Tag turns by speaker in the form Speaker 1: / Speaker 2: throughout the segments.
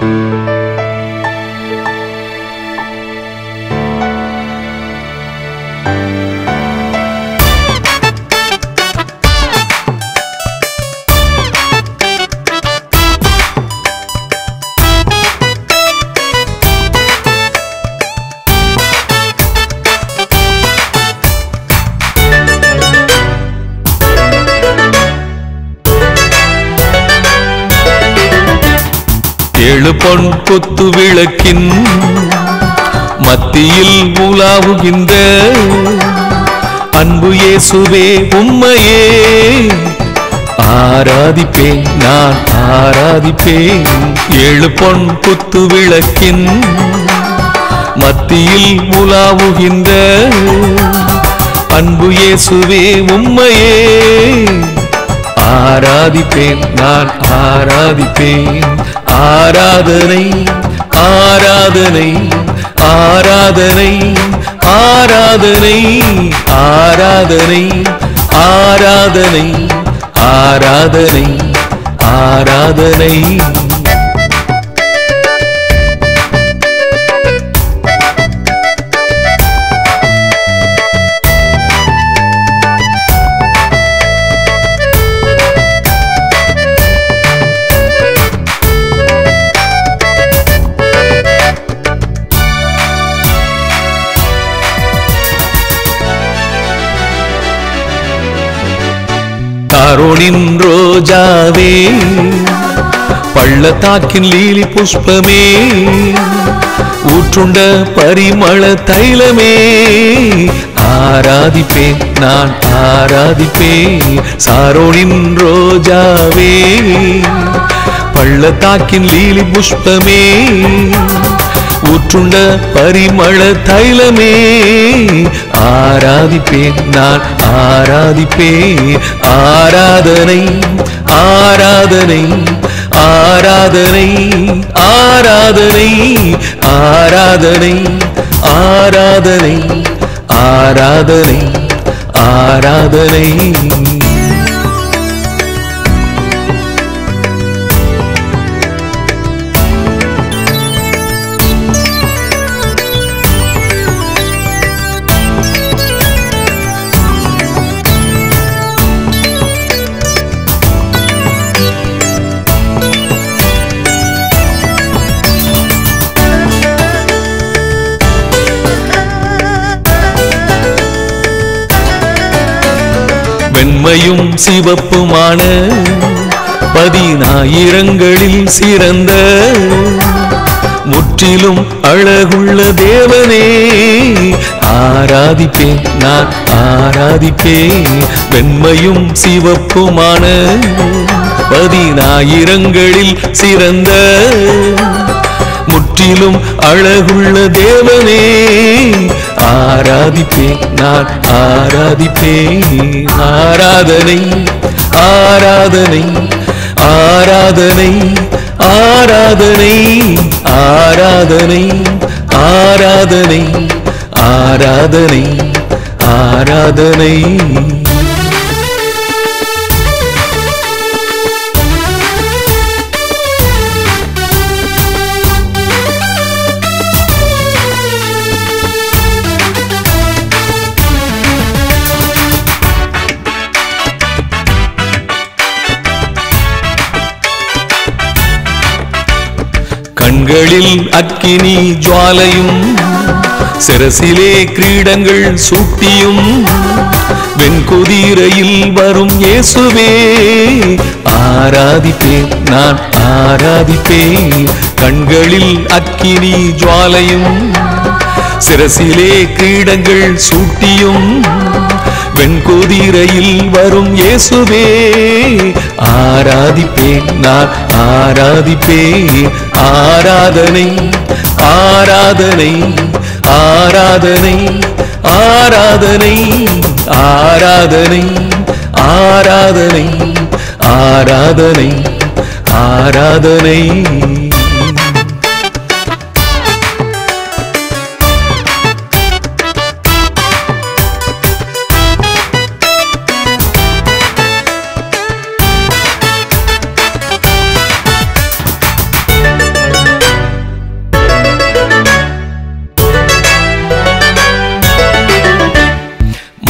Speaker 1: ஏழு பொன் கொத்து விளக்கின் மத்தியில் உலாவுகின்ற அன்பு இயேசுவே உம்மையே ஆராதிப்பேன் நான் ஆராதிப்பேன் ஏழு பொன் குத்து விளக்கின் மத்தியில் உலாவுகின்ற அன்பு இயேசுவே உம்மையே ஆராதிப்பேன் நான் ஆராதிப்பேன் ஆராதனை ஆராதனை ஆராதனை ஆராதனை ஆராதனை ஆராதனை ஆராதனை ஆராதனை கருணின் ரோஜாவே பள்ளத்தாக்கின் லீலி புஷ்பமே ஊற்றுண்ட பரிமள தைலமே ஆராதிப்பேன் நான் ஆராதிப்பேன் சாரோனின் ரோஜாவே பள்ளத்தாக்கின் லீலி புஷ்பமே ஊற்றுண்ட பரிமள தைலமே ஆராதிப்பேன் நான் ஆராதிப்பேன் ஆராதனை ஆராதனை ஆராதனை ஆராதனை ஆராதனை ஆராதனை ஆராதனை ஆராதனை வெண்மையும் சிவப்புமான பதினாயிரங்களில் சிறந்த முற்றிலும் அழகுள்ள தேவனே ஆராதிப்பேன் நான் ஆராதிப்பேன் வெண்மையும் சிவப்புமான பதினாயிரங்களில் சிறந்த முற்றிலும் அழகுள்ள தேவனே ஆராதிப்பேன் நான் ஆராதிப்பேன் ஆராதனை ஆராதனை ஆராதனை ஆராதனை ஆராதனை ஆராதனை ஆராதனை ஆராதனை கண்களில் அக்கினி ஜுவாலையும் சிரசிலே கிரீடங்கள் சூட்டியும் வெண்குதிரையில் வரும் இயேசுவே ஆராதிப்பேன் நான் ஆராதிப்பேன் கண்களில் அக்கினி ஜுவாலையும் சிரசிலே கிரீடங்கள் சூட்டியும் வெண்குதிரையில் வரும் இயேசுவே ஆராதிப்பேன் நான் ஆராதிப்பேன் ஆராதனை ஆராதனை ஆராதனை ஆராதனை ஆராதனை ஆராதனை ஆராதனை ஆராதனை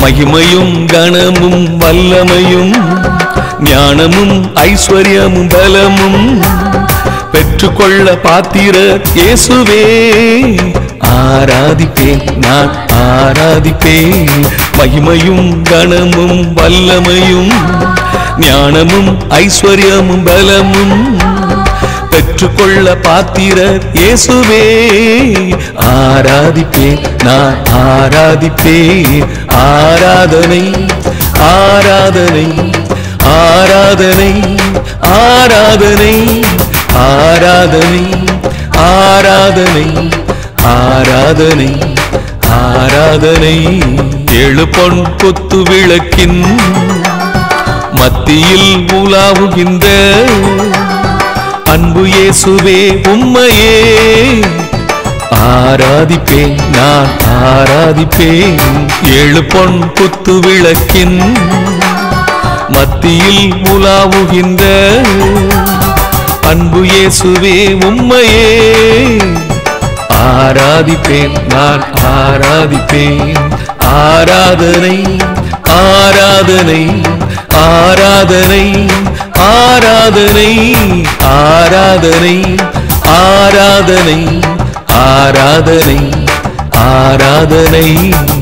Speaker 1: மகிமையும் கனமும் வல்லமையும் ஞானமும் ஐஸ்வர்யமும் பலமும் பெற்றுக்கொள்ள பாத்திர இயேசுவே ஆராதிப்பேன் நான் ஆராதிப்பேன் மகிமையும் கனமும் வல்லமையும் ஞானமும் ஐஸ்வர்யமும் பலமும் பெற்றுக்கொள்ள பாத்திரர் இயேசுவே ஆராதிப்பேன் நான் ஆராதிப்பேன் ஆராதனை ஆராதனை ஆராதனை ஆராதனை ஆராதனை ஆராதனை ஆராதனை ஆராதனை ஏழு பொன் கொத்து விளக்கின் மத்தியில் உலாவுகின்ற அன்பு இயேசுவே உம்மையே ஆராதிப்பேன் நான் ஆராதிப்பேன் ஏழு பொன் குத்து விளக்கின் மத்தியில் உலாவுகின்ற அன்பு இயேசுவே உம்மையே ஆராதிப்பேன் நான் ஆராதிப்பேன் ஆராதனை ஆராதனை ஆராதனை ஆராதனை ஆராதனை ஆராதனை ஆராதனை ஆராதனை